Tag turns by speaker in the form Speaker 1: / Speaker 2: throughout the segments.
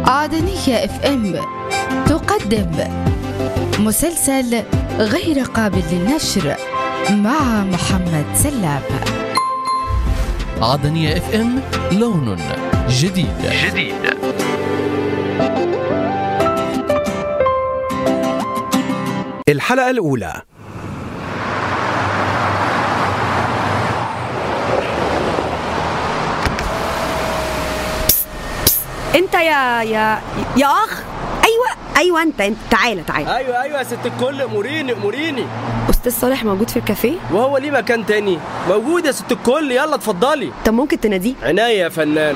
Speaker 1: عدنية اف ام تقدم مسلسل غير قابل للنشر مع محمد سلام
Speaker 2: عدنية اف ام لون جديد
Speaker 3: جديد
Speaker 4: الحلقة الأولى
Speaker 5: انت يا يا يا اخ ايوه ايوه انت انت تعالى تعالى
Speaker 6: ايوه ايوه يا ست الكل اموريني اموريني
Speaker 5: استاذ صالح موجود في الكافيه
Speaker 6: وهو ليه مكان تاني موجود يا ست الكل يلا اتفضلي
Speaker 5: طب ممكن تناديه
Speaker 6: عناية يا فنان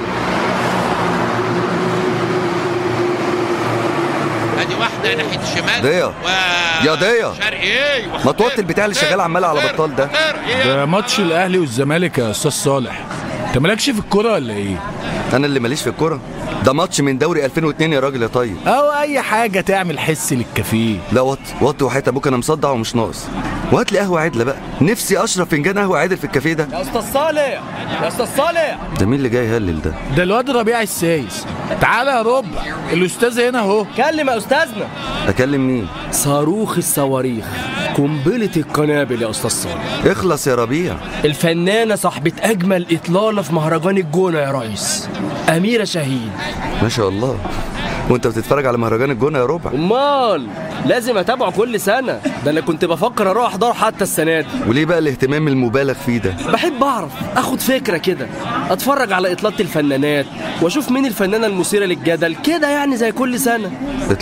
Speaker 7: ادي واحده ناحيه الشمال
Speaker 8: ضيا.
Speaker 7: و...
Speaker 8: يا ضيا.
Speaker 7: شرقي ايه
Speaker 8: ما توطي البتاع اللي شغال عمال على بطال ده.
Speaker 9: ده ماتش الاهلي والزمالك يا استاذ صالح انت مالكش في الكوره ولا ايه
Speaker 8: انا اللي ماليش في الكوره ده ماتش من دوري 2002 يا راجل يا طيب
Speaker 9: او اي حاجه تعمل حس للكافيه
Speaker 8: لا وطي وطي وحياة ابوك انا مصدع ومش ناقص وهات لي قهوه عدله بقى نفسي اشرب فنجان قهوه عادل في الكافيه ده
Speaker 6: يا استاذ صالح يا استاذ صالح
Speaker 8: ده مين اللي جاي يهلل ده
Speaker 9: ده الواد ربيع السايس تعالى يا ربع الاستاذ هنا اهو
Speaker 6: كلم يا استاذنا
Speaker 8: اكلم مين
Speaker 6: صاروخ الصواريخ قنبلة القنابل يا استاذ صالح
Speaker 8: اخلص يا ربيع
Speaker 6: الفنانة صاحبة أجمل إطلالة في مهرجان الجونة يا ريس أميرة شاهين
Speaker 8: ما شاء الله وانت بتتفرج على مهرجان الجونه يا ربع
Speaker 6: أمال لازم أتابعه كل سنة ده أنا كنت بفكر أروح أحضره حتى السنة دي
Speaker 8: وليه بقى الاهتمام المبالغ فيه ده
Speaker 6: بحب أعرف أخد فكرة كده أتفرج على إطلالة الفنانات وأشوف مين الفنانة المثيرة للجدل كده يعني زي كل سنة